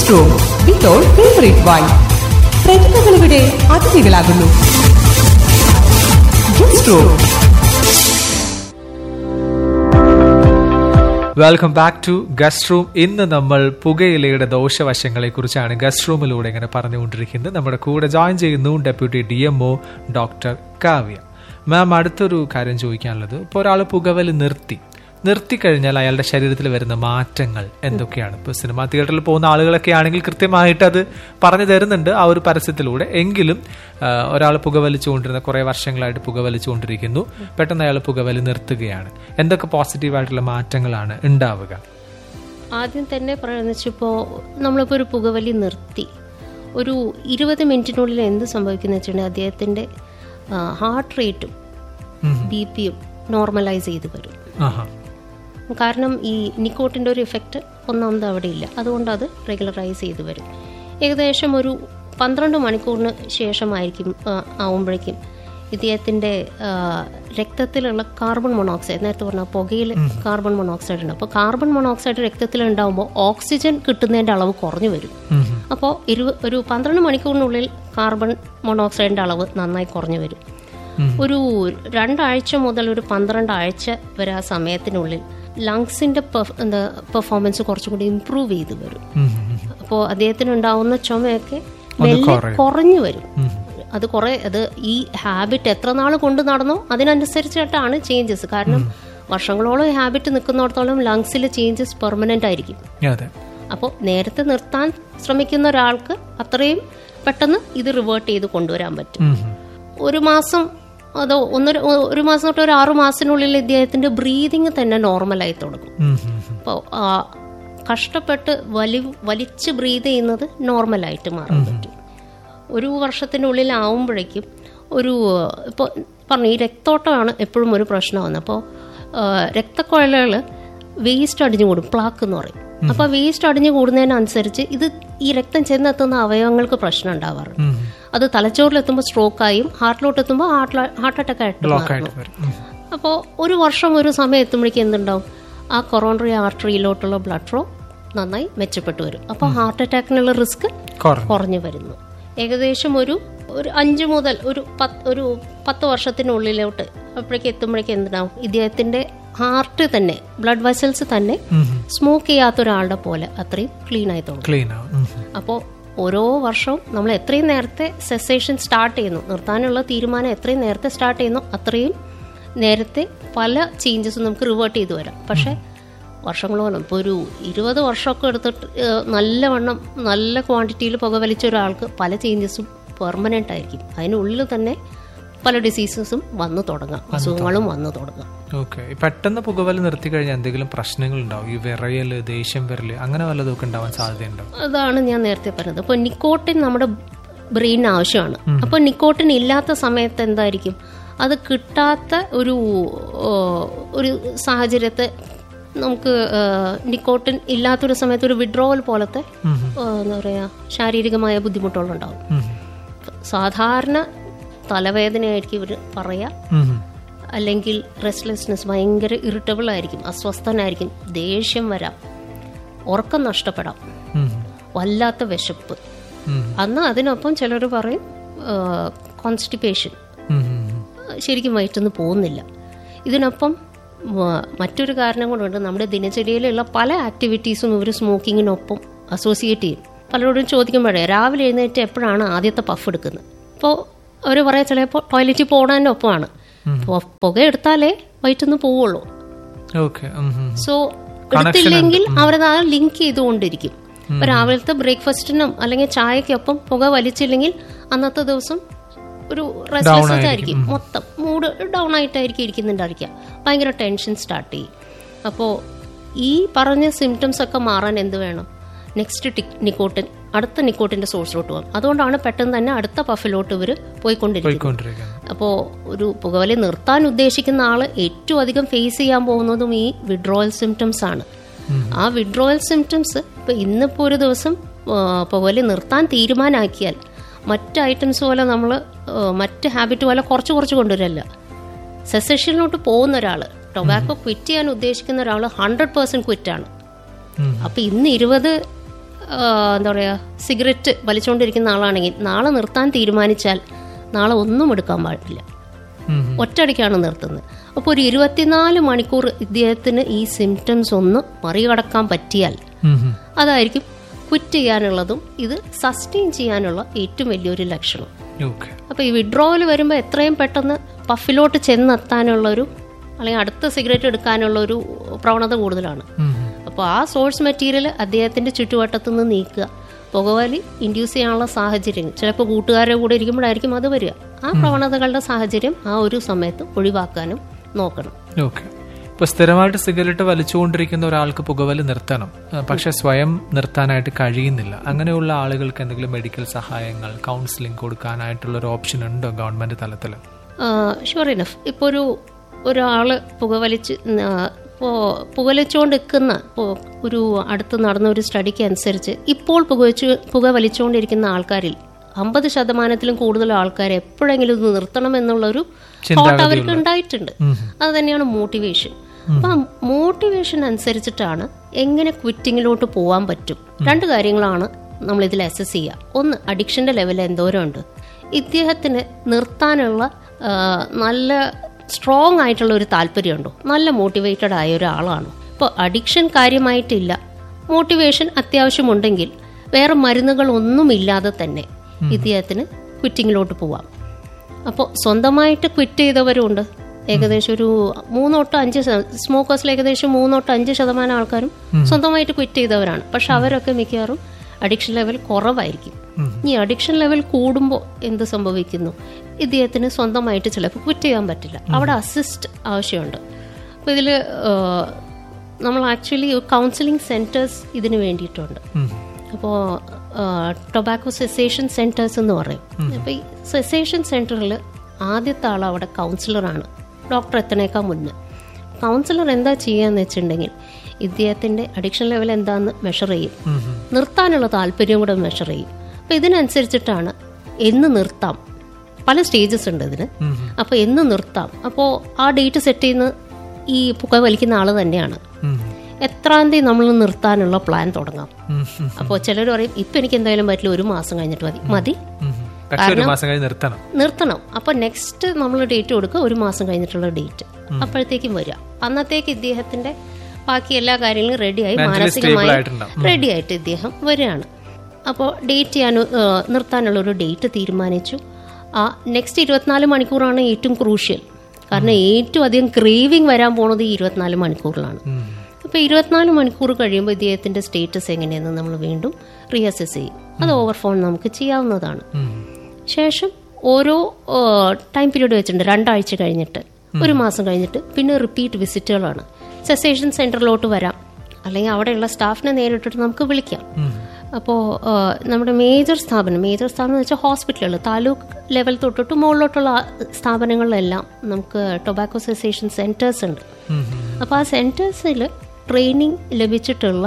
Room വിത്തോൾ favourite വൈൻ പ്രതിഭകൾ ഇവിടെ അതിഥികളാകുന്നു guest room welcome back to guest room ഇന്ന് നമ്മൾ പുകയിലയുടെ ദോഷവശങ്ങളെ കുറിച്ചാണ് ഗസ്റ്റ് റൂമിലൂടെ ഇങ്ങനെ പറഞ്ഞുകൊണ്ടിരിക്കുന്നത് നമ്മുടെ കൂടെ ജോയിൻ ചെയ്യുന്നു deputy D M O doctor Kavya ma'am അടുത്തൊരു കാര്യം ചോദിക്കാനുള്ളത് ഇപ്പോൾ ഒരാൾ പുകവലി നിർത്തി നിർത്തിക്കഴിഞ്ഞാൽ അയാളുടെ ശരീരത്തിൽ വരുന്ന മാറ്റങ്ങൾ എന്തൊക്കെയാണ് ഇപ്പോൾ സിനിമാ തിയേറ്ററിൽ പോകുന്ന ആളുകളൊക്കെ ആണെങ്കിൽ കൃത്യമായിട്ട് അത് പറഞ്ഞു തരുന്നുണ്ട് ആ ഒരു പരസ്യത്തിലൂടെ എങ്കിലും ഒരാൾ പുകവലിച്ചുകൊണ്ടിരുന്ന കുറേ വർഷങ്ങളായിട്ട് പുകവലിച്ചുകൊണ്ടിരിക്കുന്നു പെട്ടെന്ന് അയാൾ പുകവലി നിർത്തുകയാണ് എന്തൊക്കെ പോസിറ്റീവായിട്ടുള്ള മാറ്റങ്ങളാണ് ഉണ്ടാവുക ആദ്യം തന്നെ പറയുന്നത് വെച്ചപ്പോൾ നമ്മളിപ്പോൾ ഒരു പുകവലി നിർത്തി ഒരു ഇരുപത് മിനിറ്റിനുള്ളിൽ എന്ത് സംഭവിക്കുന്ന വെച്ചിട്ടുണ്ടെങ്കിൽ അദ്ദേഹത്തിൻ്റെ ഹാർട്ട് റേറ്റും ബി പിയും നോർമലൈസ് ചെയ്ത് വരും ആഹാ കാരണം ഈ നിക്കോട്ടിൻ്റെ ഒരു ഇഫക്റ്റ് ഒന്നാമത് അവിടെ ഇല്ല അതുകൊണ്ട് അത് റെഗുലറൈസ് ചെയ്ത് വരും ഏകദേശം ഒരു പന്ത്രണ്ട് മണിക്കൂറിന് ശേഷമായിരിക്കും ആ, ആവുമ്പോഴേക്കും ഇദ്ദേഹത്തിൻ്റെ ആ, രക്തത്തിലുള്ള കാർബൺ മൊണോക്സൈഡ് നേരത്തെ പറഞ്ഞ പുകയിൽ കാർബൺ മൊണോക്സൈഡ് ഉണ്ട് അപ്പോൾ കാർബൺ മൊണോക്സൈഡ് രക്തത്തിൽ ഉണ്ടാകുമ്പോൾ ഓക്സിജൻ കിട്ടുന്നതിൻ്റെ അളവ് കുറഞ്ഞു വരും അപ്പോൾ ഇരുപ ഒരു പന്ത്രണ്ട് മണിക്കൂറിനുള്ളിൽ കാർബൺ മൊണോക്സൈഡിൻ്റെ അളവ് നന്നായി കുറഞ്ഞു വരും ഒരു രണ്ടാഴ്ച മുതൽ ഒരു പന്ത്രണ്ട് ആഴ്ച വരെ ആ സമയത്തിനുള്ളിൽ ലങ്സിന്റെ എന്താ പെർഫോമൻസ് കുറച്ചും കൂടി ഇമ്പ്രൂവ് ചെയ്ത് വരും അപ്പോൾ അദ്ദേഹത്തിന് ഉണ്ടാവുന്ന ചുമയൊക്കെ മെല്ലെ കുറഞ്ഞു വരും അത് കുറെ അത് ഈ ഹാബിറ്റ് എത്ര നാൾ കൊണ്ട് നടന്നോ അതിനനുസരിച്ചിട്ടാണ് ചേഞ്ചസ് കാരണം വർഷങ്ങളോളം ഈ ഹാബിറ്റ് നിൽക്കുന്നിടത്തോളം ലങ്സിലെ ചേഞ്ചസ് പെർമനന്റ് ആയിരിക്കും അതെ അപ്പോൾ നേരത്തെ നിർത്താൻ ശ്രമിക്കുന്ന ഒരാൾക്ക് അത്രയും പെട്ടെന്ന് ഇത് റിവേർട്ട് ചെയ്ത് കൊണ്ടുവരാൻ പറ്റും ഒരു മാസം അതോ ഒന്നര ഒരു മാസം തൊട്ട് ഒരു ആറു മാസത്തിനുള്ളിൽ ഇദ്ദേഹത്തിന്റെ ബ്രീതിങ് തന്നെ നോർമലായി തുടങ്ങും അപ്പോൾ കഷ്ടപ്പെട്ട് വലി വലിച്ച് ബ്രീത് ചെയ്യുന്നത് നോർമലായിട്ട് മാറാൻ പറ്റും ഒരു വർഷത്തിനുള്ളിൽ ആവുമ്പോഴേക്കും ഒരു ഇപ്പോൾ പറഞ്ഞു ഈ രക്തോട്ടമാണ് എപ്പോഴും ഒരു പ്രശ്നമാണ് അപ്പോൾ രക്തക്കുഴലുകൾ വേസ്റ്റ് അടിഞ്ഞു കൂടും പ്ലാക്ക് എന്ന് പറയും അപ്പോൾ വേസ്റ്റ് അടിഞ്ഞു കൂടുന്നതിനനുസരിച്ച് ഇത് ഈ രക്തം ചെന്നെത്തുന്ന അവയവങ്ങൾക്ക് പ്രശ്നം ഉണ്ടാവാറുണ്ട് അത് തലച്ചോറിലെത്തുമ്പോൾ സ്ട്രോക്കായും ഹാർട്ടിലോട്ട് എത്തുമ്പോൾ ഹാർട്ട് ഹാർട്ട് അറ്റാക്ക് ആയിട്ട് മാറുന്നു അപ്പോൾ ഒരു വർഷം ഒരു സമയം എത്തുമ്പോഴേക്കും എന്തുണ്ടാവും ആ കൊറോണറി ആർട്ടറിയിലോട്ടുള്ള ബ്ലഡ് ഫ്ലോ നന്നായി മെച്ചപ്പെട്ടു വരും അപ്പോൾ ഹാർട്ട് അറ്റാക്കിനുള്ള റിസ്ക് കുറഞ്ഞു വരുന്നു ഏകദേശം ഒരു ഒരു അഞ്ച് മുതൽ ഒരു പത്ത് ഒരു പത്ത് വർഷത്തിനുള്ളിലോട്ട് അപ്പോഴേക്ക് എത്തുമ്പോഴേക്കും എന്തുണ്ടാവും ഇദ്ദേഹത്തിന്റെ ഹാർട്ട് തന്നെ ബ്ലഡ് വെസൽസ് തന്നെ സ്മോക്ക് ചെയ്യാത്ത ഒരാളുടെ പോലെ അത്രയും ക്ലീൻ ആയി തുടങ്ങും ക്ലീൻ അപ്പോൾ ഓരോ വർഷവും നമ്മൾ എത്രയും നേരത്തെ സെസേഷൻ സ്റ്റാർട്ട് ചെയ്യുന്നു നിർത്താനുള്ള തീരുമാനം എത്രയും നേരത്തെ സ്റ്റാർട്ട് ചെയ്യുന്നു അത്രയും നേരത്തെ പല ചേഞ്ചസും നമുക്ക് റിവേർട്ട് ചെയ്തു വരാം പക്ഷേ വർഷങ്ങളോളം ഇപ്പോൾ ഒരു ഇരുപത് വർഷമൊക്കെ എടുത്തിട്ട് നല്ലവണ്ണം നല്ല ക്വാണ്ടിറ്റിയിൽ പുകവലിച്ച ഒരാൾക്ക് പല ചേഞ്ചസും പെർമനൻ്റ് ആയിരിക്കും അതിനുള്ളിൽ തന്നെ പല ഡിസീസസും വന്നു തുടങ്ങാം അസുഖങ്ങളും വന്നു തുടങ്ങാം ഓക്കെ പെട്ടെന്ന് പുകവലി നിർത്തി കഴിഞ്ഞാൽ എന്തെങ്കിലും പ്രശ്നങ്ങൾ ഉണ്ടാവും ഈ വിറയല് ദേഷ്യം വരല് അങ്ങനെ വല്ലതൊക്കെ ഉണ്ടാവാൻ സാധ്യതയുണ്ടാവും അതാണ് ഞാൻ നേരത്തെ പറഞ്ഞത് അപ്പോൾ നിക്കോട്ടിൻ നമ്മുടെ ബ്രെയിനിന് ആവശ്യമാണ് അപ്പോൾ നിക്കോട്ടിൻ ഇല്ലാത്ത സമയത്ത് എന്തായിരിക്കും അത് കിട്ടാത്ത ഒരു ഒരു സാഹചര്യത്തെ നമുക്ക് നിക്കോട്ടിൻ ഇല്ലാത്തൊരു സമയത്ത് ഒരു വിഡ്രോവൽ പോലത്തെ എന്താ പറയുക ശാരീരികമായ ബുദ്ധിമുട്ടുകളുണ്ടാവും സാധാരണ തലവേദനയായിരിക്കും ഇവർ പറയാ അല്ലെങ്കിൽ റെസ്റ്റ്ലെസ്നെസ് ഭയങ്കര ഇറിറ്റബിൾ ആയിരിക്കും അസ്വസ്ഥനായിരിക്കും ദേഷ്യം വരാം ഉറക്കം നഷ്ടപ്പെടാം വല്ലാത്ത വിശപ്പ് അന്ന് അതിനൊപ്പം ചിലർ പറയും കോൺസ്റ്റിപ്പേഷൻ ശരിക്കും വയറ്റുനിന്ന് പോകുന്നില്ല ഇതിനൊപ്പം മറ്റൊരു കാരണം കൊണ്ടുണ്ട് നമ്മുടെ ദിനചര്യയിലുള്ള പല ആക്ടിവിറ്റീസും ഇവർ സ്മോക്കിങ്ങിനൊപ്പം അസോസിയേറ്റ് ചെയ്യും പലരോടും ചോദിക്കുമ്പോഴേ രാവിലെ എഴുന്നേറ്റ് എപ്പോഴാണ് ആദ്യത്തെ പഫ് എടുക്കുന്നത് അപ്പോൾ അവർ പറയാ ചിലപ്പോൾ ടോയ്ലറ്റിൽ പോകണതിൻ്റെ ഒപ്പമാണ് പുക എടുത്താലേ വയറ്റുനിന്ന് പോവുള്ളൂ സോ എടുത്തില്ലെങ്കിൽ അവരത് ആ ലിങ്ക് ചെയ്തുകൊണ്ടിരിക്കും ഇപ്പൊ രാവിലത്തെ ബ്രേക്ക്ഫാസ്റ്റിനും അല്ലെങ്കിൽ ചായക്കൊപ്പം പുക വലിച്ചില്ലെങ്കിൽ അന്നത്തെ ദിവസം ഒരു റെസ്റ്റ്ലെസ് ആയിരിക്കും മൊത്തം മൂഡ് ഡൗൺ ആയിട്ടായിരിക്കും ഇരിക്കുന്നുണ്ടായിരിക്കുക ഭയങ്കര ടെൻഷൻ സ്റ്റാർട്ട് ചെയ്യും അപ്പോൾ ഈ പറഞ്ഞ സിംറ്റംസ് ഒക്കെ മാറാൻ എന്ത് വേണം നെക്സ്റ്റ് ടിക് നിക്കോട്ടിൻ അടുത്ത നിക്കോട്ടിന്റെ സോഴ്സിലോട്ട് പോകും അതുകൊണ്ടാണ് പെട്ടെന്ന് തന്നെ അടുത്ത പഫിലോട്ട് ഇവർ പോയിക്കൊണ്ടിരിക്കുന്നത് അപ്പോൾ ഒരു പുകവലി നിർത്താൻ ഉദ്ദേശിക്കുന്ന ആൾ ഏറ്റവും അധികം ഫേസ് ചെയ്യാൻ പോകുന്നതും ഈ വിഡ്രോവൽ സിംറ്റംസ് ആണ് ആ വിഡ്രോവൽ സിംറ്റംസ് ഇപ്പൊ ഇന്നിപ്പോ ഒരു ദിവസം പുകവലി നിർത്താൻ തീരുമാനാക്കിയാൽ മറ്റ് ഐറ്റംസ് പോലെ നമ്മൾ മറ്റ് ഹാബിറ്റ് പോലെ കുറച്ച് കുറച്ച് കൊണ്ടുവരല്ല സെസഷനിലോട്ട് പോകുന്ന ഒരാൾ ടൊബാക്കോ ക്വിറ്റ് ചെയ്യാൻ ഉദ്ദേശിക്കുന്ന ഒരാൾ ഹൺഡ്രഡ് പേഴ്സെന്റ് ക്വിറ്റ് ആണ് അപ്പൊ ഇന്ന് ഇരുപത് ആ, എന്താ പറയുക സിഗരറ്റ് വലിച്ചുകൊണ്ടിരിക്കുന്ന ആളാണെങ്കിൽ നാളെ നിർത്താൻ തീരുമാനിച്ചാൽ നാളെ ഒന്നും എടുക്കാൻ പാടില്ല ഉം. ഒറ്റയടിക്കാണ് നിർത്തുന്നത് അപ്പോൾ ഒരു ഇരുപത്തിനാല് മണിക്കൂർ ഇദ്ദേഹത്തിന് ഈ സിംറ്റംസ് ഒന്ന് മറികടക്കാൻ പറ്റിയാൽ ഉം. ഉം. അതായിരിക്കും ക്വിറ്റ് ചെയ്യാനുള്ളതും ഇത് സസ്റ്റെയിൻ ചെയ്യാനുള്ള ഏറ്റവും വലിയൊരു ലക്ഷണം ഓക്കെ അപ്പോൾ ഈ വിഡ്രോവൽ വരുമ്പോൾ എത്രയും പെട്ടെന്ന് പഫിലോട്ട് ചെന്നെത്താനുള്ള ഒരു അല്ലെങ്കിൽ അടുത്ത സിഗരറ്റ് എടുക്കാനുള്ള ഒരു പ്രവണത കൂടുതലാണ് ഉം. അപ്പോൾ ആ സോഴ്സ് മെറ്റീരിയൽ അദ്ദേഹത്തിന്റെ ചുറ്റുവട്ടത്ത് നിന്ന് നീക്കുക പുകവലി ഇൻഡ്യൂസ് ചെയ്യാനുള്ള സാഹചര്യം ചിലപ്പോൾ കൂട്ടുകാരുടെ കൂടെ ഇരിക്കുമ്പോഴായിരിക്കും അത് വരിക ആ പ്രവണതകളുടെ സാഹചര്യം ആ ഒരു സമയത്ത് ഒഴിവാക്കാനും നോക്കണം ഓക്കെ ഇപ്പൊ സ്ഥിരമായിട്ട് സിഗരറ്റ് വലിച്ചുകൊണ്ടിരിക്കുന്ന ഒരാൾക്ക് പുകവലി നിർത്തണം ആ, പക്ഷെ സ്വയം നിർത്താനായിട്ട് കഴിയുന്നില്ല അങ്ങനെയുള്ള ആളുകൾക്ക് എന്തെങ്കിലും മെഡിക്കൽ സഹായങ്ങൾ കൗൺസിലിംഗ് കൊടുക്കാനായിട്ടുള്ള ഒരു ഓപ്ഷൻ ഉണ്ടോ ഗവൺമെന്റ് തലത്തിൽ ഷുവർ ഇനഫ് ഇപ്പോൾ ഒരു ഒരാൾ പുകവലിച്ച് ആ, ഇപ്പോൾ പുകവലിച്ചുകൊണ്ട് നിൽക്കുന്ന ഇപ്പോൾ ഒരു അടുത്ത് നടന്ന ഒരു സ്റ്റഡിക്ക് അനുസരിച്ച് ഇപ്പോൾ പുകവലിച്ചു പുക വലിച്ചുകൊണ്ടിരിക്കുന്ന ആൾക്കാരിൽ അമ്പത് ശതമാനത്തിലും കൂടുതൽ ആൾക്കാർ എപ്പോഴെങ്കിലും ഇത് നിർത്തണം എന്നുള്ളൊരു തോട്ട് അവർക്ക് ഉണ്ടായിട്ടുണ്ട് അത് തന്നെയാണ് മോട്ടിവേഷൻ അപ്പം മോട്ടിവേഷൻ അനുസരിച്ചിട്ടാണ് എങ്ങനെ ക്വിറ്റിങ്ങിലോട്ട് പോകാൻ പറ്റും രണ്ട് കാര്യങ്ങളാണ് നമ്മൾ ഇതിൽ അസസ് ചെയ്യുക ഒന്ന് അഡിക്ഷന്റെ ലെവൽ എന്തോരം ഉണ്ട് ഇദ്ദേഹത്തിന് നിർത്താനുള്ള ആ, നല്ല സ്ട്രോങ് ആയിട്ടുള്ള ഒരു താല്പര്യമുണ്ടോ നല്ല മോട്ടിവേറ്റഡ് ആയ ഒരാളാണോ ഇപ്പോൾ അഡിക്ഷൻ കാര്യമായിട്ടില്ല മോട്ടിവേഷൻ അത്യാവശ്യമുണ്ടെങ്കിൽ വേറെ മരുന്നുകൾ ഒന്നുമില്ലാതെ തന്നെ ഇദ്ദേഹത്തിന് ക്വിറ്റിങ്ങിലോട്ട് പോവാം അപ്പോൾ സ്വന്തമായിട്ട് ക്വിറ്റ് ചെയ്തവരുണ്ട് ഏകദേശം ഒരു മൂന്നൊട്ട് അഞ്ച് സ്മോക്കേഴ്സിൽ ഏകദേശം മൂന്നൊട്ട് അഞ്ച് ശതമാനം ആൾക്കാരും സ്വന്തമായിട്ട് ക്വിറ്റ് ചെയ്തവരാണ് പക്ഷെ അവരൊക്കെ മിക്കവാറും അഡിക്ഷൻ ലെവൽ കുറവായിരിക്കും ഈ അഡിക്ഷൻ ലെവൽ കൂടുമ്പോൾ എന്ത് സംഭവിക്കുന്നു ഇദ്ദേഹത്തിന് സ്വന്തമായിട്ട് ചിലപ്പോൾ ക്വിറ്റ് ചെയ്യാൻ പറ്റില്ല അവിടെ അസിസ്റ്റ് ആവശ്യമുണ്ട് അപ്പോൾ ഇതിൽ നമ്മൾ ആക്ച്വലി കൗൺസിലിംഗ് സെൻറ്റേഴ്സ് ഇതിന് വേണ്ടിയിട്ടുണ്ട് അപ്പോൾ ടൊബാക്കോ സെസേഷൻ സെൻറ്റേഴ്സ് എന്ന് പറയും അപ്പോൾ ഈ സെസേഷൻ സെൻറ്ററിൽ ആദ്യത്തെ ആൾ അവിടെ കൗൺസിലറാണ് ഡോക്ടർ എത്തണേക്കാൾ മുന്നേ കൗൺസിലർ എന്താ ചെയ്യാന്ന് വെച്ചിട്ടുണ്ടെങ്കിൽ ഇദ്ദേഹത്തിൻ്റെ അഡിക്ഷൻ ലെവൽ എന്താന്ന് മെഷർ ചെയ്യും നിർത്താനുള്ള താല്പര്യം കൂടെ മെഷർ ചെയ്യും അപ്പോൾ ഇതിനനുസരിച്ചിട്ടാണ് എന്ന് നിർത്താം പല സ്റ്റേജസ് ഉണ്ട് ഇതിന് അപ്പോൾ എന്ന് നിർത്താം അപ്പോൾ ആ ഡേറ്റ് സെറ്റ് ചെയ്യുന്ന ഈ പുക വലിക്കുന്ന ആൾ തന്നെയാണ് എത്രാം തീയതി നമ്മൾ നിർത്താനുള്ള പ്ലാൻ തുടങ്ങാം അപ്പോൾ ചിലർ പറയും ഇപ്പം എനിക്ക് എന്തായാലും പറ്റില്ല ഒരു മാസം കഴിഞ്ഞിട്ട് മതി മതി പക്ഷെ ഒരു മാസം കഴിഞ്ഞ് നിർത്തണം നിർത്തണം അപ്പോൾ നെക്സ്റ്റ് നമ്മൾ ഡേറ്റ് കൊടുക്കുക ഒരു മാസം കഴിഞ്ഞിട്ടുള്ള ഡേറ്റ് അപ്പോഴത്തേക്കും വരിക അന്നത്തേക്ക് ഇദ്ദേഹത്തിന്റെ ബാക്കി എല്ലാ കാര്യങ്ങളും റെഡിയായി Mentally മാനസികമായി stable ആയിട്ടുണ്ടാവും. റെഡി ആയിട്ട് ഇദ്ദേഹം വരികയാണ് അപ്പോൾ ഡേറ്റ് ചെയ്യാൻ ഏഹ്, നിർത്താനുള്ള ഒരു ഡേറ്റ് തീരുമാനിച്ചു ആ നെക്സ്റ്റ് ഇരുപത്തിനാല് മണിക്കൂറാണ് ഏറ്റവും ക്രൂഷ്യൽ കാരണം ഏറ്റവും അധികം ക്രേവിങ് വരാൻ പോണത് ഈ ഇരുപത്തിനാല് മണിക്കൂറിലാണ് അപ്പോൾ ഇരുപത്തിനാല് മണിക്കൂർ കഴിയുമ്പോൾ ഇദ്ദേഹത്തിന്റെ സ്റ്റേറ്റസ് എങ്ങനെയെന്ന് നമ്മൾ വീണ്ടും റീഅസസ് ചെയ്യും അത് ഓവർ ഫോൺ നമുക്ക് ചെയ്യാവുന്നതാണ് ശേഷം ഓരോ ടൈം പീരീഡ് വെച്ചിട്ടുണ്ട് രണ്ടാഴ്ച കഴിഞ്ഞിട്ട് ഒരു മാസം കഴിഞ്ഞിട്ട് പിന്നെ റിപ്പീറ്റ് വിസിറ്റുകളാണ് സെസേഷൻ സെന്ററിലോട്ട് വരാം അല്ലെങ്കിൽ അവിടെയുള്ള സ്റ്റാഫിനെ നേരിട്ടിട്ട് നമുക്ക് വിളിക്കാം അപ്പോൾ നമ്മുടെ മേജർ സ്ഥാപനം മേജർ സ്ഥാപനം എന്ന് വെച്ചാൽ ഹോസ്പിറ്റലുകൾ താലൂക്ക് ലെവൽ തൊട്ടിട്ട് മുകളിലോട്ടുള്ള ആ സ്ഥാപനങ്ങളിലെല്ലാം നമുക്ക് ടൊബാക്കോ സെസേഷൻ സെന്റേഴ്സ് ഉണ്ട് അപ്പോൾ ആ സെന്റേഴ്സിൽ ട്രെയിനിങ് ലഭിച്ചിട്ടുള്ള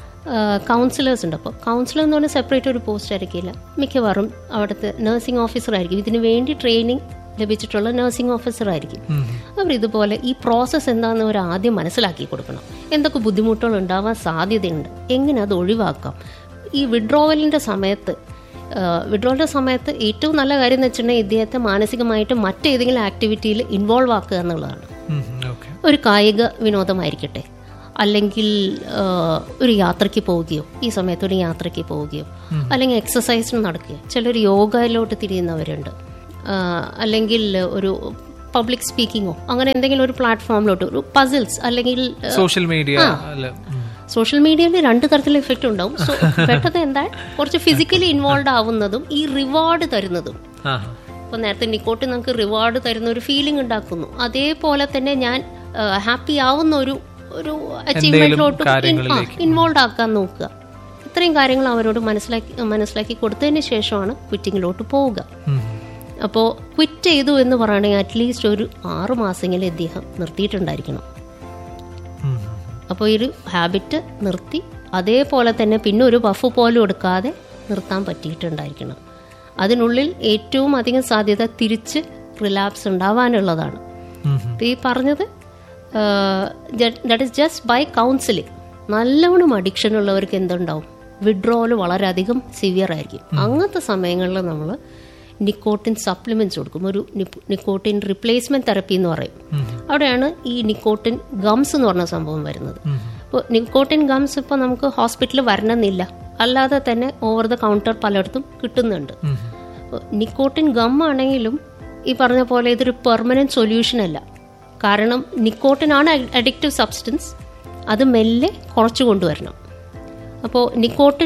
കൗൺസിലേഴ്സ് ഉണ്ട് അപ്പോൾ കൗൺസിലർ എന്ന് പറഞ്ഞാൽ സെപ്പറേറ്റ് ഒരു പോസ്റ്റ് ആയിരിക്കില്ല മിക്കവാറും അവിടുത്തെ നഴ്സിംഗ് ഓഫീസർ ആയിരിക്കും ഇതിനു വേണ്ടി ട്രെയിനിങ് ലഭിച്ചിട്ടുള്ള നഴ്സിംഗ് ഓഫീസർ ആയിരിക്കും അവർ ഇതുപോലെ ഈ പ്രോസസ്സ് എന്താണെന്ന് അവർ ആദ്യം മനസ്സിലാക്കി കൊടുക്കണം എന്തൊക്കെ ബുദ്ധിമുട്ടുകൾ ഉണ്ടാവാൻ സാധ്യതയുണ്ട് എങ്ങനെ അത് ഒഴിവാക്കാം ഈ വിഡ്രോവലിൻ്റെ സമയത്ത് വിഡ്രോവലിൻ്റെ സമയത്ത് ഏറ്റവും നല്ല കാര്യം എന്ന് വെച്ചിട്ടുണ്ടെങ്കിൽ ഇദ്ദേഹത്തെ മാനസികമായിട്ട് മറ്റേതെങ്കിലും ആക്ടിവിറ്റിയിൽ ഇൻവോൾവ് ആക്കുക എന്നുള്ളതാണ് ഓക്കെ ഒരു കായിക വിനോദമായിരിക്കട്ടെ അല്ലെങ്കിൽ ആ, ഒരു യാത്രയ്ക്ക് പോവുകയോ ഈ സമയത്ത് ഒരു യാത്രയ്ക്ക് പോവുകയോ അല്ലെങ്കിൽ എക്സസൈസിന് നടക്കുകയോ ചിലർ യോഗയിലോട്ട് തിരിയുന്നവരുണ്ട് ആ, അല്ലെങ്കിൽ ഒരു പബ്ലിക് സ്പീക്കിങ്ങോ അങ്ങനെ എന്തെങ്കിലും ഒരു പ്ലാറ്റ്ഫോമിലോട്ട് ഒരു പസിൽസ് അല്ലെങ്കിൽ സോഷ്യൽ മീഡിയ അല്ല ഉം. സോഷ്യൽ മീഡിയയിൽ രണ്ട് തരത്തിലുള്ള ഇഫക്റ്റ് ഉണ്ടാവും സോ പെട്ടെന്ന് എന്താ കുറച്ച് ഫിസിക്കലി ഇൻവോൾവ് ആവുന്നതും ഈ റിവാർഡ് തരുന്നതും ആ ഇപ്പോൾ നേരത്തെ നിക്കോട്ടിൻ നമുക്ക് റിവാർഡ് തരുന്ന ഒരു ഫീലിംഗ് ഉണ്ടാക്കുന്നു അതേപോലെ തന്നെ ഞാൻ ഹാപ്പി ആവുന്ന ഒരു ഒരു അച്ചീവ്മെന്റിലോട്ട് കാര്യങ്ങളിലേക്ക്. ഇൻവോൾവ് ആക്കാൻ നോക്കുക ഇത്രയും കാര്യങ്ങൾ അവരോട് മനസ്സിലാക്കി മനസ്സിലാക്കി കൊടുത്തതിന് ശേഷമാണ് ക്വിറ്റിങ്ങിലോട്ട് പോവുക ഉം. അപ്പോൾ ക്വിറ്റ് ചെയ്തു എന്ന് പറയുകയാണെങ്കിൽ അറ്റ്ലീസ്റ്റ് ഒരു ആറ് മാസമെങ്കിലും ഇദ്ദേഹം നിർത്തിയിട്ടുണ്ടായിരിക്കണം ഉം. അപ്പോൾ ഈ ഒരു ഹാബിറ്റ് നിർത്തി അതേപോലെ തന്നെ പിന്നെ ഒരു ബഫ് പോലും എടുക്കാതെ നിർത്താൻ പറ്റിയിട്ടുണ്ടായിരിക്കണം അതിനുള്ളിൽ ഏറ്റവും അധികം സാധ്യത തിരിച്ച് റിലാപ്സ് ഉണ്ടാവാനുള്ളതാണ് ഉം. അപ്പോൾ ഈ പറഞ്ഞത് that is just by counselling നല്ലവണ്ണം അഡിക്ഷൻ ഉള്ളവർക്ക് എന്തുണ്ടാവും വിഡ്രോവൽ വളരെയധികം സിവിയർ ആയിരിക്കും അങ്ങനത്തെ സമയങ്ങളിൽ നമ്മൾ നിക്കോട്ടിൻ സപ്ലിമെന്റ്സ് കൊടുക്കും ഒരു നിക്കോട്ടിൻ റിപ്ലേസ്മെന്റ് തെറപ്പി എന്ന് പറയും അവിടെയാണ് ഈ നിക്കോട്ടിൻ ഗംസ് എന്ന് പറഞ്ഞ സംഭവം വരുന്നത് ഇപ്പോൾ നിക്കോട്ടിൻ ഗംസ് ഇപ്പോൾ നമുക്ക് ഹോസ്പിറ്റലിൽ വരണമെന്നില്ല അല്ലാതെ തന്നെ ഓവർ ദ കൗണ്ടർ പലയിടത്തും കിട്ടുന്നുണ്ട് നിക്കോട്ടിൻ ഗം ആണെങ്കിലും ഈ പറഞ്ഞ പോലെ ഇതൊരു പെർമനന്റ് സൊല്യൂഷൻ അല്ല കാരണം നിക്കോട്ടിനാണ് അഡിക്റ്റീവ് സബ്സ്റ്റൻസ് അത് മെല്ലെ കുറച്ച് കൊണ്ടുവരണം അപ്പോൾ നിക്കോട്ടിൻ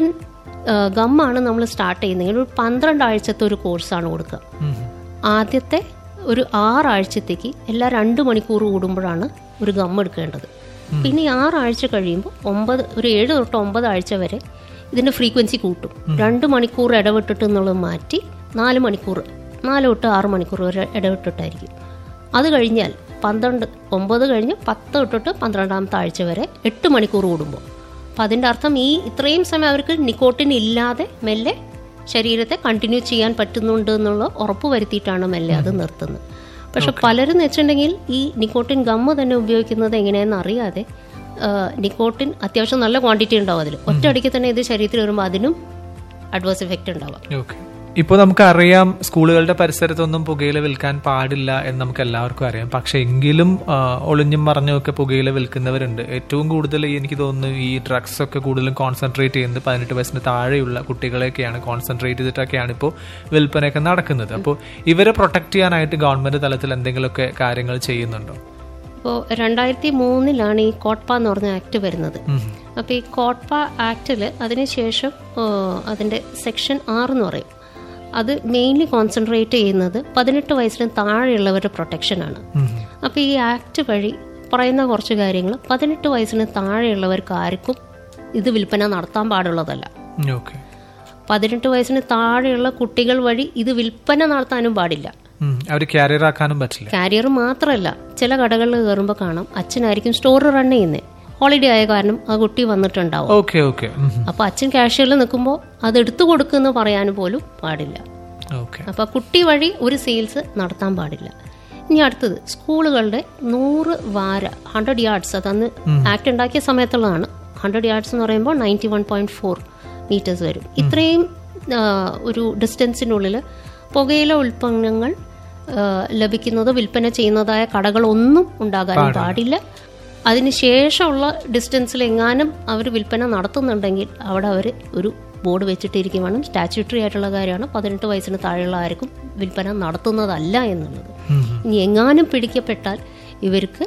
ഗമ്മാണ് നമ്മൾ സ്റ്റാർട്ട് ചെയ്യുന്നതെങ്കിൽ ഒരു പന്ത്രണ്ട് ആഴ്ചത്തെ ഒരു കോഴ്സാണ് കൊടുക്കുക ആദ്യത്തെ ഒരു ആറാഴ്ചത്തേക്ക് എല്ലാ രണ്ട് മണിക്കൂർ കൂടുമ്പോഴാണ് ഒരു ഗം എടുക്കേണ്ടത് പിന്നെ ഈ ആറാഴ്ച കഴിയുമ്പോൾ ഒമ്പത് ഒരു ഏഴ് തൊട്ട് ഒമ്പത് ആഴ്ച വരെ ഇതിന്റെ ഫ്രീക്വൻസി കൂട്ടും രണ്ട് മണിക്കൂർ ഇടവിട്ടിട്ട് എന്നുള്ളത് മാറ്റി നാല് മണിക്കൂർ നാല് തൊട്ട് ആറ് മണിക്കൂർ വരെ ഇടവിട്ടിട്ടായിരിക്കും അത് കഴിഞ്ഞാൽ പന്ത്രണ്ട് ഒമ്പത് കഴിഞ്ഞ് പത്ത് തൊട്ടിട്ട് പന്ത്രണ്ടാമത്തെ ആഴ്ച വരെ എട്ട് മണിക്കൂർ കൂടുമ്പോൾ അപ്പം അതിൻ്റെ അർത്ഥം ഈ ഇത്രയും സമയം അവർക്ക് നിക്കോട്ടിൻ ഇല്ലാതെ മെല്ലെ ശരീരത്തെ കണ്ടിന്യൂ ചെയ്യാൻ പറ്റുന്നുണ്ട് എന്നുള്ള ഉറപ്പ് വരുത്തിയിട്ടാണ് മെല്ലെ അത് നിർത്തുന്നത് പക്ഷെ പലരും വെച്ചിട്ടുണ്ടെങ്കിൽ ഈ നിക്കോട്ടിൻ ഗമ്മ് തന്നെ ഉപയോഗിക്കുന്നത് എങ്ങനെയാണെന്ന് അറിയാതെ ആ, നിക്കോട്ടിൻ അത്യാവശ്യം നല്ല ക്വാണ്ടിറ്റി ഉണ്ടാവും അതിൽ ഒറ്റയടിക്ക് തന്നെ ഇത് ശരീരത്തിൽ വരുമ്പോൾ അതിനും അഡ്വേഴ്സ് എഫക്റ്റ് ഉണ്ടാവാം ഓക്കെ ഇപ്പോൾ നമുക്കറിയാം സ്കൂളുകളുടെ പരിസരത്തൊന്നും പുകയില വിൽക്കാൻ പാടില്ല എന്ന് നമുക്ക് എല്ലാവർക്കും അറിയാം പക്ഷെ എങ്കിലും ആ, ഒളിഞ്ഞും മറഞ്ഞും ഒക്കെ പുകയില വിൽക്കുന്നവരുണ്ട് ഏറ്റവും കൂടുതൽ ഈ എനിക്ക് തോന്നുന്നു ഈ ഡ്രഗ്സ് ഒക്കെ കൂടുതലും കോൺസെൻട്രേറ്റ് ചെയ്യുന്നത് പതിനെട്ട് വയസ്സിന് താഴെയുള്ള കുട്ടികളെയൊക്കെയാണ് കോൺസെൻട്രേറ്റ് ചെയ്തിട്ടൊക്കെയാണ് ഇപ്പോൾ വിൽപ്പനയൊക്കെ നടക്കുന്നത് അപ്പോൾ ഇവരെ പ്രൊട്ടക്ട് ചെയ്യാനായിട്ട് ഗവൺമെന്റ് തലത്തിൽ എന്തെങ്കിലുമൊക്കെ കാര്യങ്ങൾ ചെയ്യുന്നുണ്ടോ ഇപ്പോൾ രണ്ടായിരത്തി മൂന്നിലാണ് ഈ കോട്ട്പ എന്ന് പറഞ്ഞ ആക്ട് വരുന്നത് അപ്പോൾ ഈ കോട്ട്പ ആക്ടിൽ അതിനുശേഷം ആ, അതിൻ്റെ സെക്ഷൻ ആറ് എന്ന് പറയും അത് മെയിൻലി കോൺസെൻട്രേറ്റ് ചെയ്യുന്നത് പതിനെട്ട് വയസ്സിന് താഴെയുള്ളവരുടെ പ്രൊട്ടക്ഷനാണ് അപ്പോൾ ഈ ആക്ട് വഴി പറയുന്ന കുറച്ച് കാര്യങ്ങൾ പതിനെട്ട് വയസ്സിന് താഴെയുള്ളവർക്ക് ആർക്കും ഇത് വിൽപ്പന നടത്താൻ പാടുള്ളതല്ല ഓക്കെ പതിനെട്ട് വയസ്സിന് താഴെയുള്ള കുട്ടികൾ വഴി ഇത് വിൽപ്പന നടത്താനും പാടില്ല അവർ ക്യാരിയർ ആക്കാനും പറ്റില്ല കാരിയർ മാത്രമല്ല ചില കടകളിൽ കയറുമ്പോൾ കാണാം അച്ഛനായിരിക്കും സ്റ്റോർ റൺ ചെയ്യുന്നത് ഹോളിഡേ ആയ കാരണം ആ കുട്ടി വന്നിട്ടുണ്ടാവും ഓക്കെ ഓക്കെ അപ്പൊ അച്ഛൻ കാഷ്യറിൽ നിൽക്കുമ്പോൾ അത് എടുത്തു കൊടുക്കുമെന്ന് പറയാൻ പോലും പാടില്ല ഓക്കെ അപ്പൊ കുട്ടി വഴി ഒരു സെയിൽസ് നടത്താൻ പാടില്ല ഇനി അടുത്തത് സ്കൂളുകളുടെ നൂറ് വാര ഹൺഡ്രഡ് യാർഡ്സ് അതന്ന് ആക്ട് ഉണ്ടാക്കിയ സമയത്തുള്ളതാണ് ഹൺഡ്രഡ് യാർഡ്സ് എന്ന് പറയുമ്പോൾ ninety one point four metres വരും ഇത്രയും ആ, ഒരു ഡിസ്റ്റൻസിനുള്ളിൽ പുകയില ഉൽപ്പന്നങ്ങൾ ആ, ലഭിക്കുന്നതോ വിൽപ്പന ചെയ്യുന്നതായ കടകളൊന്നും ഉണ്ടാകാൻ പാടില്ല അതിനുശേഷമുള്ള ഡിസ്റ്റൻസിൽ എങ്ങാനും അവർ വിൽപ്പന നടത്തുന്നുണ്ടെങ്കിൽ അവിടെ അവർ ഒരു ബോർഡ് വെച്ചിട്ടിരിക്കും വേണം സ്റ്റാച്യൂട്ടറി ആയിട്ടുള്ള കാര്യമാണ് പതിനെട്ട് വയസ്സിന് താഴെയുള്ള ആർക്കും വിൽപ്പന നടത്തുന്നതല്ല എന്നുള്ളത് ഇനി എങ്ങാനും പിടിക്കപ്പെട്ടാൽ ഇവർക്ക്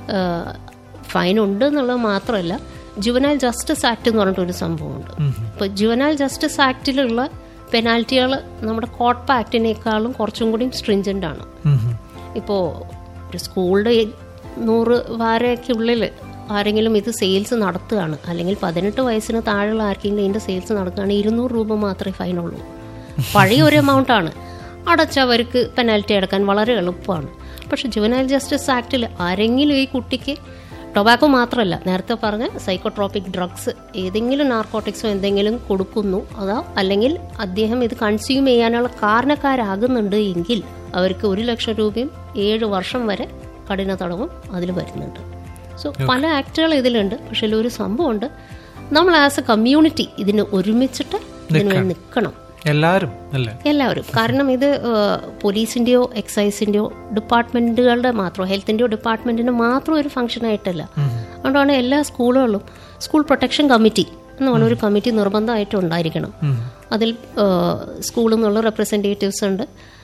ഫൈൻ ഉണ്ട് എന്നുള്ളത് മാത്രമല്ല ജുവനാൽ ജസ്റ്റിസ് ആക്ട് എന്ന് പറഞ്ഞിട്ടൊരു സംഭവമുണ്ട് ഇപ്പോൾ ജുവനാൽ ജസ്റ്റിസ് ആക്ടിലുള്ള പെനാൽറ്റികൾ നമ്മുടെ കോട്ട്പ ആക്ടിനേക്കാളും കുറച്ചും കൂടി സ്ട്രിഞ്ചൻ്റ് ആണ് ഇപ്പോൾ ഒരു സ്കൂളിൻ്റെ നൂറ് വാരയ്ക്ക് ഉള്ളിൽ ആരെങ്കിലും ഇത് സെയിൽസ് നടത്തുകയാണ് അല്ലെങ്കിൽ പതിനെട്ട് വയസ്സിന് താഴെയുള്ള ആർക്കെങ്കിലും ഇതിൻ്റെ സെയിൽസ് നടക്കുകയാണെങ്കിൽ ഇരുന്നൂറ് രൂപ മാത്രമേ ഫൈനുള്ളൂ പഴയ ഒരു എമൗണ്ട് ആണ് അടച്ചവർക്ക് പെനാൽറ്റി അടക്കാൻ വളരെ എളുപ്പമാണ് പക്ഷെ ജുവനൈൽ ജസ്റ്റിസ് ആക്ടിൽ ആരെങ്കിലും ഈ കുട്ടിക്ക് ടൊബാക്കോ മാത്രമല്ല നേരത്തെ പറഞ്ഞ സൈക്കോട്രോപിക് ഡ്രഗ്സ് ഏതെങ്കിലും നാർക്കോട്ടിക്സോ എന്തെങ്കിലും കൊടുക്കുന്നു അതാ അല്ലെങ്കിൽ അദ്ദേഹം ഇത് കൺസ്യൂം ചെയ്യാനുള്ള കാരണക്കാരാകുന്നുണ്ട് എങ്കിൽ അവർക്ക് ഒരു ലക്ഷം രൂപയും ഏഴ് വർഷം വരെ കഠിന തടവും അതിൽ വരുന്നുണ്ട് സോ പല ആക്ടുകൾ ഇതിലുണ്ട് പക്ഷെ ഒരു സംഭവമുണ്ട് നമ്മൾ ആസ് എ കമ്മ്യൂണിറ്റി ഇതിന് ഒരുമിച്ചിട്ട് ഇതിന് വേണ്ടി നിൽക്കണം എല്ലാവരും അല്ലേ എല്ലാവരും കാരണം ഇത് ഏഹ്, പോലീസിന്റെയോ എക്സൈസിന്റെയോ ഡിപ്പാർട്ട്മെന്റുകളുടെ മാത്രം ഹെൽത്തിന്റെയോ ഡിപ്പാർട്ട്മെന്റിന്റെ മാത്രം ഒരു ഫംഗ്ഷൻ ആയിട്ടല്ല അതുകൊണ്ടാണ് എല്ലാ സ്കൂളുകളിലും സ്കൂൾ പ്രൊട്ടക്ഷൻ കമ്മിറ്റി എന്ന് പറഞ്ഞ ഒരു കമ്മിറ്റി നിർബന്ധമായിട്ടും ഉണ്ടായിരിക്കണം അതിൽ ഏഹ്, സ്കൂളിൽ നിന്നുള്ള റെപ്രസെന്റേറ്റീവ്സ് ഉണ്ട്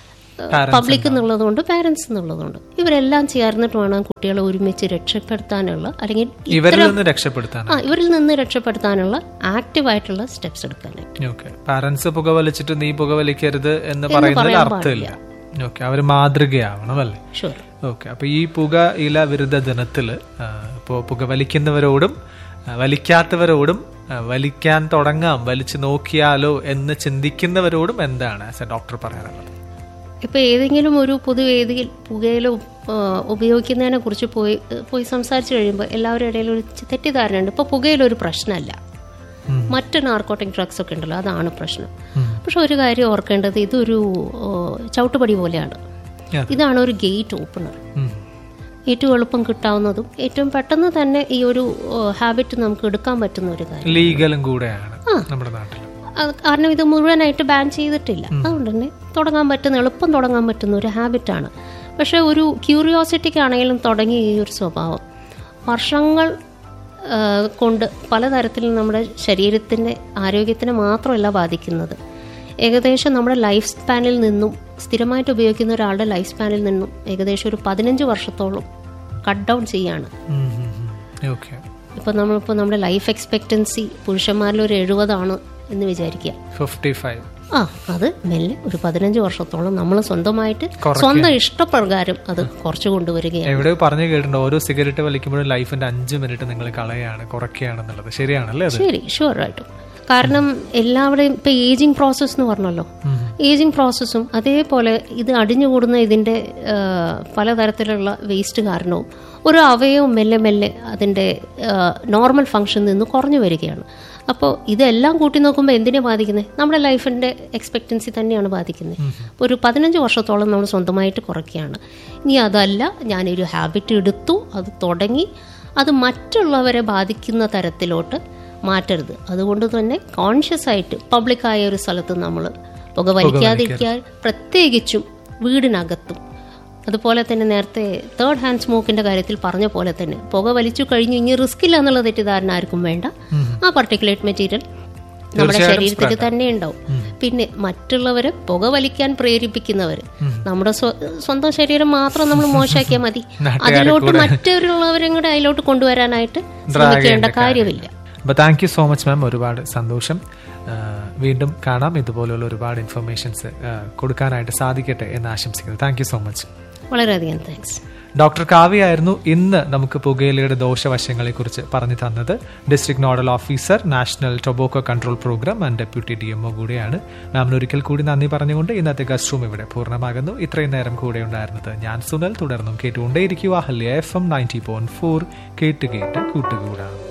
പബ്ലിക് എന്നുള്ളതുകൊണ്ട് പാരന്റ്സ് എന്നുള്ളതുകൊണ്ട് ഇവരെല്ലാം ചേർന്നിട്ട് വേണം കുട്ടികളെ ഒരുമിച്ച് രക്ഷപ്പെടുത്താനുള്ള അല്ലെങ്കിൽ ഇവരിൽ നിന്ന് രക്ഷപ്പെടുത്താൻ ആ ഇവരിൽ നിന്ന് രക്ഷപ്പെടുത്താനുള്ള ആക്റ്റീവായിട്ടുള്ള സ്റ്റെപ്സ് എടുക്കാനായിട്ട് ഓക്കെ പാരന്റ്സ് പുകവലിച്ചിട്ട് നീ പുകവലിക്കരുത് എന്ന് പറയുന്നതിൽ അർത്ഥമില്ല ഓക്കെ അവര് മാതൃകയാവണം അല്ലേ ഷുവർ ഓക്കെ അപ്പൊ ഈ പുക ഇല വിരുദ്ധ ദിനത്തില് ആ, ഇപ്പോ പുകവലിക്കുന്നവരോടും ആ, വലിക്കാത്തവരോടും ആ, വലിക്കാൻ തുടങ്ങാം വലിച്ചു നോക്കിയാലോ എന്ന് ചിന്തിക്കുന്നവരോടും എന്താണ് ആസ് എ ഡോക്ടർ പറയാനുള്ളത് ഇപ്പൊ ഏതെങ്കിലും ഒരു പൊതുവേദിയിൽ പുകയില ഉ- ആ, ഉപയോഗിക്കുന്നതിനെ കുറിച്ച് പോയി പോയി സംസാരിച്ചു കഴിയുമ്പോൾ എല്ലാവരുടെ ഇടയിൽ ഒരു ചെ- തെറ്റിദ്ധാരണയുണ്ട് ഇപ്പൊ പുകയില ഒരു പ്രശ്നമല്ല മറ്റ് നാർക്കോട്ടിക് ഡ്രഗ്സ് ഒക്കെ ഉണ്ടല്ലോ അതാണ് പ്രശ്നം പക്ഷെ ഒരു കാര്യം ഓർക്കേണ്ടത് ഇതൊരു ഓ, ചവിട്ടുപടി പോലെയാണ് Yeah. ഇതാണ് ഒരു ഗേറ്റ് ഓപ്പണർ ഉം. ഏറ്റവും എളുപ്പം കിട്ടാവുന്നതും ഏറ്റവും പെട്ടെന്ന് തന്നെ ഈ ഒരു ഹാബിറ്റ് നമുക്ക് എടുക്കാൻ പറ്റുന്ന ഒരു കാര്യം ലീഗലും കൂടെയാണ് ആ നമ്മുടെ നാട്ടിൽ അത് കാരണം ഇത് മുഴുവനായിട്ട് ബാൻ ചെയ്തിട്ടില്ല അതുകൊണ്ട് തന്നെ തുടങ്ങാൻ പറ്റുന്ന എളുപ്പം തുടങ്ങാൻ പറ്റുന്ന ഒരു ഹാബിറ്റാണ് പക്ഷെ ഒരു ക്യൂരിയോസിറ്റിക്കാണെങ്കിലും തുടങ്ങിയ ഈ ഒരു സ്വഭാവം വർഷങ്ങൾ ആ, കൊണ്ട് പലതരത്തിൽ നമ്മുടെ ശരീരത്തിൻ്റെ ആരോഗ്യത്തിനെ മാത്രമല്ല ബാധിക്കുന്നത് ഏകദേശം നമ്മുടെ ലൈഫ് സ്പാനിൽ നിന്നും സ്ഥിരമായിട്ട് ഉപയോഗിക്കുന്ന ഒരാളുടെ ലൈഫ് സ്പാനിൽ നിന്നും ഏകദേശം ഒരു പതിനഞ്ച് വർഷത്തോളം കട്ട് ഡൗൺ ചെയ്യാണ് ഓക്കെ ഇപ്പം നമ്മളിപ്പോൾ നമ്മുടെ ലൈഫ് എക്സ്പെക്റ്റൻസി പുരുഷന്മാരിൽ ഒരു എഴുപതാണ് എന്ന് വിചാരിക്കുക ഫിഫ്റ്റി ഫൈവ് ആ അത് മെല്ലെ ഒരു പതിനഞ്ച് വർഷത്തോളം നമ്മൾ സ്വന്തമായിട്ട് കുറയ്ക്കുക. സ്വന്തം ഇഷ്ടപ്രകാരം അത് കുറച്ചു കൊണ്ടുവരികയാണ് എവിടെയോ പറഞ്ഞു കേട്ടിട്ടുണ്ട് ഓരോ സിഗരറ്റ് വലിക്കുമ്പോഴും ലൈഫിന്റെ അഞ്ച് മിനിറ്റ് നിങ്ങൾ കളയാണ് കുറയ്ക്കുകയാണെന്നുള്ളത് ശരിയാണല്ലേ അത് ശരി ഷുവറായിട്ടും കാരണം എല്ലാവരുടെയും ഇപ്പൊ ഏജിങ് പ്രോസസ്സ് എന്ന് പറഞ്ഞല്ലോ ഏജിങ് പ്രോസസ്സും അതേപോലെ ഇത് അടിഞ്ഞുകൂടുന്ന ഇതിന്റെ ആ, പലതരത്തിലുള്ള വേസ്റ്റ് കാരണവും ഒരു അവയവും മെല്ലെ മെല്ലെ അതിന്റെ നോർമൽ ഫങ്ഷൻ നിന്ന് കുറഞ്ഞു വരികയാണ് അപ്പോൾ ഇതെല്ലാം കൂട്ടി നോക്കുമ്പോൾ എന്തിനെ ബാധിക്കുന്നത് നമ്മുടെ ലൈഫിന്റെ എക്സ്പെക്റ്റൻസി തന്നെയാണ് ബാധിക്കുന്നത് അപ്പോൾ ഒരു പതിനഞ്ച് വർഷത്തോളം നമ്മൾ സ്വന്തമായിട്ട് കുറയ്ക്കുകയാണ് ഇനി അതല്ല ഞാനൊരു ഹാബിറ്റ് എടുത്തു അത് തുടങ്ങി അത് മറ്റുള്ളവരെ ബാധിക്കുന്ന തരത്തിലോട്ട് മാറ്റരുത് അതുകൊണ്ട് തന്നെ കോൺഷ്യസ് ആയിട്ട് പബ്ലിക്കായ ഒരു സ്ഥലത്ത് നമ്മൾ പുക വലിക്കാതിരിക്കാൻ പ്രത്യേകിച്ചും വീടിനകത്തും അതുപോലെ തന്നെ നേരത്തെ തേർഡ് ഹാൻഡ് സ്മോക്കിന്റെ കാര്യത്തിൽ പറഞ്ഞ പോലെ തന്നെ പുക വലിച്ചു കഴിഞ്ഞു ഇനി റിസ്ക് ഇല്ല എന്നുള്ള തെറ്റിദ്ധാരണ ആർക്കും വേണ്ട ആ പർട്ടിക്കുലേറ്റ് മെറ്റീരിയൽ നമ്മുടെ ശരീരത്തിൽ തന്നെ ഉണ്ടാവും പിന്നെ മറ്റുള്ളവരെ പുക വലിക്കാൻ പ്രേരിപ്പിക്കുന്നവർ നമ്മുടെ സ്വ- സ്വന്തം ശരീരം മാത്രം നമ്മൾ മോശമാക്കിയാൽ മതി അതിലോട്ട് മറ്റുള്ളവരും കൂടെ അതിലോട്ട് കൊണ്ടുവരാനായിട്ട് ശ്രമിക്കേണ്ട കാര്യമില്ല അപ്പോൾ thank you so much ma'am ഒരുപാട് സന്തോഷം ആ, വീണ്ടും കാണാം ഇതുപോലുള്ള ഒരുപാട് ഇൻഫർമേഷൻസ് കൊടുക്കാനായിട്ട് സാധിക്കട്ടെ എന്ന് ആശംസിക്കുന്നു താങ്ക് യു സോ മച്ച് വളരെയധികം താങ്ക്സ് ഡോക്ടർ കാവ്യായിരുന്നു ഇന്ന് നമുക്ക് പുകയിലയുടെ ദോഷവശങ്ങളെക്കുറിച്ച് പറഞ്ഞു തന്നത് district nodal officer national tobacco control programme and deputy D M O കൂടിയാണ് മാമിന് ഒരിക്കൽ കൂടി നന്ദി പറഞ്ഞുകൊണ്ട് ഇന്നത്തെ ഗസ്റ്റ് റൂം ഇവിടെ പൂർണ്ണമാകുന്നു ഇത്രയും നേരം കൂടെ ഉണ്ടായിരുന്നത് ഞാൻ സുനൽ തുടർന്നും കേട്ടുകൊണ്ടേയിരിക്കുക Ahalya F M ninety point four കേട്ട് കേട്ട് കൂട്ടുകൂടാം